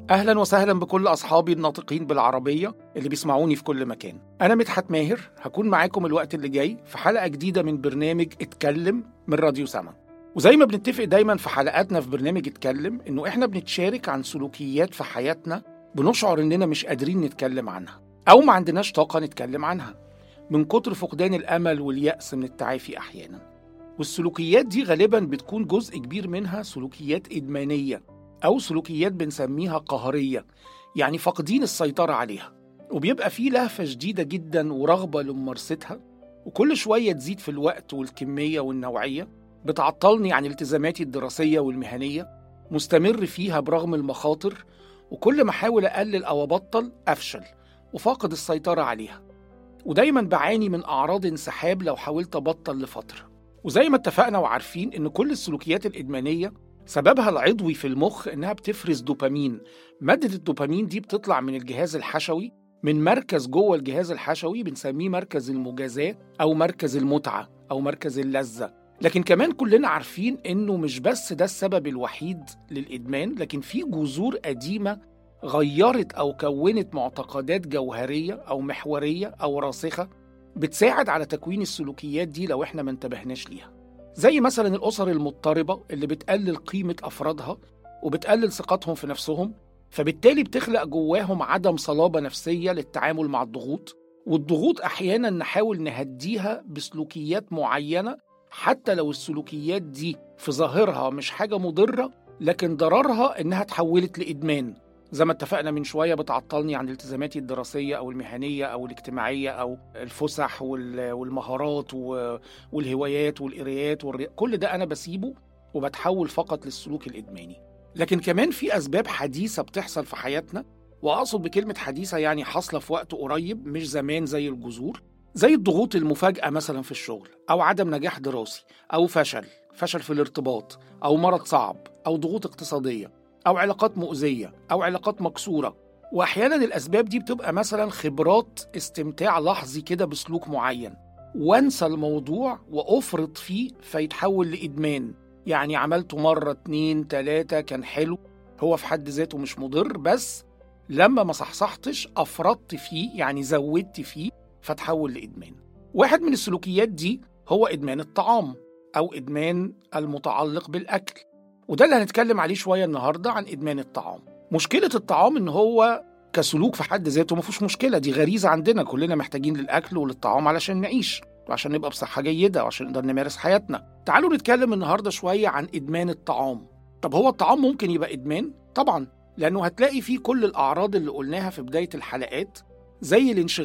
أهلا وسهلا بكل أصحابي الناطقين بالعربية اللي بيسمعوني في كل مكان أنا مدحت ماهر هكون معاكم الوقت اللي جاي في حلقة جديدة من برنامج اتكلم من راديو سما وزي ما بنتفق دايما في حلقاتنا في برنامج اتكلم إنه إحنا بنتشارك عن سلوكيات في حياتنا بنشعر إننا مش قادرين نتكلم عنها أو ما عندناش طاقة نتكلم عنها من كتر فقدان الأمل واليأس من التعافي أحيانا والسلوكيات دي غالبا بتكون جزء كبير منها سلوكيات إدمانية أو سلوكيات بنسميها قهرية يعني فاقدين السيطرة عليها وبيبقى فيه لهفة شديدة جدا ورغبة لممارستها وكل شوية تزيد في الوقت والكمية والنوعية بتعطلني عن التزاماتي الدراسية والمهنية مستمر فيها برغم المخاطر وكل ما أحاول أقلل أو أبطل أفشل وفاقد السيطرة عليها ودايما بعاني من أعراض انسحاب لو حاولت أبطل لفترة وزي ما اتفقنا وعارفين إن كل السلوكيات الإدمانية سببها العضوي في المخ إنها بتفرز دوبامين مادة الدوبامين دي بتطلع من الجهاز الحشوي من مركز جوه الجهاز الحشوي بنسميه مركز المجازاة أو مركز المتعة أو مركز اللذة لكن كمان كلنا عارفين إنه مش بس ده السبب الوحيد للإدمان لكن في جذور قديمة غيرت أو كونت معتقدات جوهرية أو محورية أو راسخة بتساعد على تكوين السلوكيات دي لو إحنا ما انتبهناش ليها زي مثلا الأسر المضطربة اللي بتقلل قيمة أفرادها وبتقلل ثقتهم في نفسهم فبالتالي بتخلق جواهم عدم صلابة نفسية للتعامل مع الضغوط والضغوط أحيانا نحاول نهديها بسلوكيات معينة حتى لو السلوكيات دي في ظاهرها مش حاجة مضرة لكن ضررها إنها تحولت لإدمان زي ما اتفقنا من شوية بتعطلني عن التزاماتي الدراسية أو المهنية أو الاجتماعية أو الفسح والمهارات والهوايات والقرايات والري... كل ده أنا بسيبه وبتحول فقط للسلوك الإدماني لكن كمان في أسباب حديثة بتحصل في حياتنا وأقصد بكلمة حديثة يعني حاصلة في وقت قريب مش زمان زي الجذور زي الضغوط المفاجئة مثلا في الشغل أو عدم نجاح دراسي أو فشل فشل في الارتباط أو مرض صعب أو ضغوط اقتصادية أو علاقات مؤذية أو علاقات مكسورة وأحيانا الأسباب دي بتبقى مثلا خبرات استمتاع لحظي كده بسلوك معين وانسى الموضوع وأفرط فيه فيتحول لإدمان يعني عملته مرة اتنين تلاتة كان حلو هو في حد ذاته مش مضر بس لما ما صحصحتش أفرطت فيه يعني زودت فيه فتحول لإدمان واحد من السلوكيات دي هو إدمان الطعام أو إدمان المتعلق بالأكل وده اللي هنتكلم عليه شوية النهاردة عن إدمان الطعام مشكلة الطعام إن هو كسلوك في حد ذاته ما فيهوش مشكلة دي غريزة عندنا كلنا محتاجين للأكل وللطعام علشان نعيش وعشان نبقى بصحة جيدة وعشان نقدر نمارس حياتنا تعالوا نتكلم النهاردة شوية عن إدمان الطعام طب هو الطعام ممكن يبقى إدمان؟ طبعا لأنه هتلاقي فيه كل الأعراض اللي قلناها في بداية الحلقات زي الانشغال